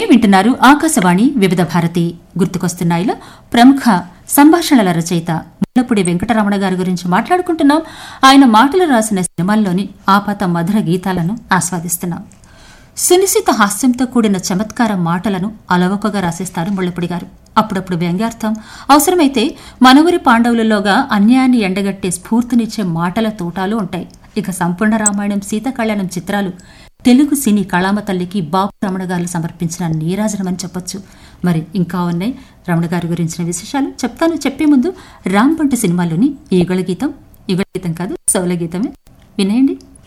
వింటున్నారు ఆకాశవాణి వివిధ భారతి గుర్తుకొస్తున్నాయిలో ప్రముఖ సంభాషణల రచయిత ముల్లపూడి వెంకటరమణ గారి గురించి మాట్లాడుకుంటున్నాం ఆయన మాటలు రాసిన సినిమాల్లోని ఆపాత మధుర గీతాలను ఆస్వాదిస్తున్నాం సునిశిత హాస్యంతో కూడిన చమత్కార మాటలను అలవోకగా రాసేస్తారు ముళ్ళపూడి గారు అప్పుడప్పుడు వ్యంగ్యార్థం అవసరమైతే మనవురి పాండవులలోగా అన్యాయాన్ని ఎండగట్టే స్ఫూర్తినిచ్చే మాటల తోటాలు ఉంటాయి ఇక సంపూర్ణ రామాయణం సీతాకళ్యాణం చిత్రాలు తెలుగు సినీ కళామ తల్లికి బాబు రమణ గారు సమర్పించిన నీరాజనమని చెప్పొచ్చు మరి ఇంకా ఉన్నాయి రమణ గారి గురించిన విశేషాలు చెప్తాను చెప్పే ముందు రాంపంట సినిమాలోని ఈగళ గీతం ఈగళ గీతం కాదు సౌల గీతమే వినేయండి